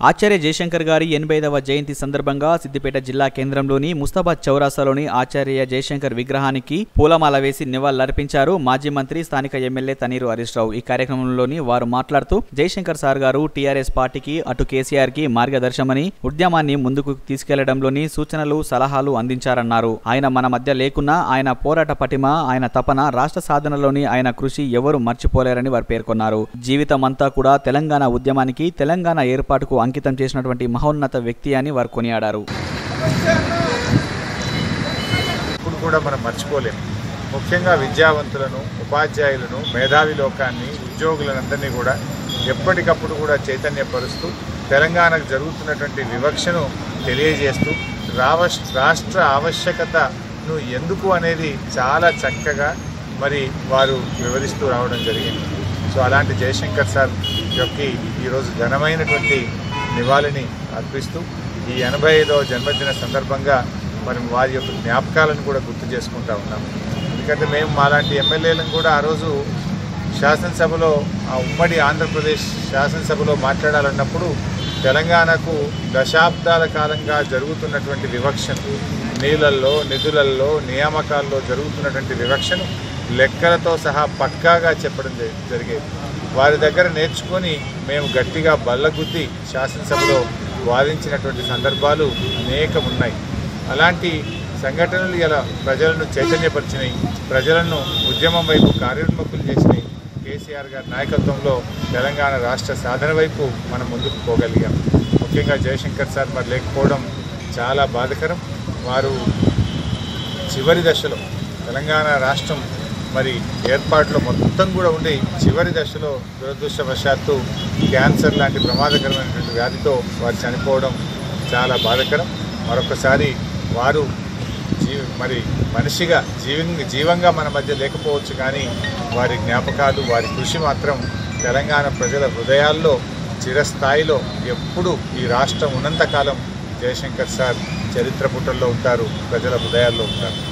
ఆచార్య జయశంకర్ గారి ఎనభై ఐదవ జయంతి సందర్భంగా సిద్దిపేట జిల్లా కేంద్రంలోని ముస్తాబాద్ చౌరాసాలోని ఆచార్య జయశంకర్ విగ్రహానికి పూలమాల వేసి నివాళులర్పించారు మాజీ మంత్రి స్థానిక ఎమ్మెల్యే తనీరు హరీష్ రావు ఈ కార్యక్రమంలోని వారు మాట్లాడుతూ జయశంకర్ సార్ గారు టీఆర్ఎస్ పార్టీకి అటు కేసీఆర్ కి మార్గదర్శమని ఉద్యమాన్ని ముందుకు తీసుకెళ్లడంలోని సూచనలు సలహాలు అందించారన్నారు ఆయన మన మధ్య లేకున్నా ఆయన పోరాట పటిమ ఆయన తపన రాష్ట్ర సాధనలోని ఆయన కృషి ఎవరు మర్చిపోలేరని వారు పేర్కొన్నారు జీవితమంతా కూడా తెలంగాణ ఉద్యమానికి తెలంగాణ ఏర్పాటుకు అంకితం చేసినటువంటి మహోన్నత వ్యక్తి అని వారు కొనియాడారు ఇప్పుడు కూడా మనం మర్చిపోలేం ముఖ్యంగా విద్యావంతులను ఉపాధ్యాయులను మేధావి లోకాన్ని ఉద్యోగులందరినీ కూడా ఎప్పటికప్పుడు కూడా చైతన్యపరుస్తూ తెలంగాణకు జరుగుతున్నటువంటి వివక్షను తెలియజేస్తూ రావ రాష్ట్ర ఆవశ్యకతను ఎందుకు అనేది చాలా చక్కగా మరి వారు వివరిస్తూ రావడం జరిగింది సో అలాంటి జయశంకర్ సార్ యొక్క ఈరోజు ఘనమైనటువంటి నివాళిని అర్పిస్తూ ఈ ఎనభై ఐదవ జన్మదిన సందర్భంగా మనం వారి యొక్క జ్ఞాపకాలను కూడా గుర్తు చేసుకుంటా ఉన్నాం ఎందుకంటే మేము మాలాంటి ఎమ్మెల్యేలను కూడా ఆ రోజు శాసనసభలో ఆ ఉమ్మడి ఆంధ్రప్రదేశ్ శాసనసభలో మాట్లాడాలన్నప్పుడు తెలంగాణకు దశాబ్దాల కాలంగా జరుగుతున్నటువంటి వివక్షను నీళ్ళల్లో నిధులల్లో నియామకాల్లో జరుగుతున్నటువంటి వివక్షను లెక్కలతో సహా పక్కాగా చెప్పడం జరి- జరిగేది వారి దగ్గర నేర్చుకొని మేము గట్టిగా బల్లగుద్ది శాసనసభలో వాదించినటువంటి సందర్భాలు అనేకం ఉన్నాయి అలాంటి సంఘటనలు ఇలా ప్రజలను చైతన్యపరిచినాయి ప్రజలను ఉద్యమం వైపు కార్యోన్ముఖులు చేసినాయి కేసీఆర్ గారి నాయకత్వంలో తెలంగాణ రాష్ట్ర సాధన వైపు మనం ముందుకు పోగలిగాం ముఖ్యంగా జయశంకర్ సార్ మరి లేకపోవడం చాలా బాధకరం వారు చివరి దశలో తెలంగాణ రాష్ట్రం మరి ఏర్పాటులో మొత్తం కూడా ఉండి చివరి దశలో దురదృష్టవశాత్తు క్యాన్సర్ లాంటి ప్రమాదకరమైనటువంటి వ్యాధితో వారు చనిపోవడం చాలా బాధకరం మరొకసారి వారు జీ మరి మనిషిగా జీవంగా జీవంగా మన మధ్య లేకపోవచ్చు కానీ వారి జ్ఞాపకాలు వారి కృషి మాత్రం తెలంగాణ ప్రజల హృదయాల్లో చిరస్థాయిలో ఎప్పుడు ఈ రాష్ట్రం ఉన్నంతకాలం జయశంకర్ సార్ చరిత్ర పుటల్లో ఉంటారు ప్రజల హృదయాల్లో ఉంటారు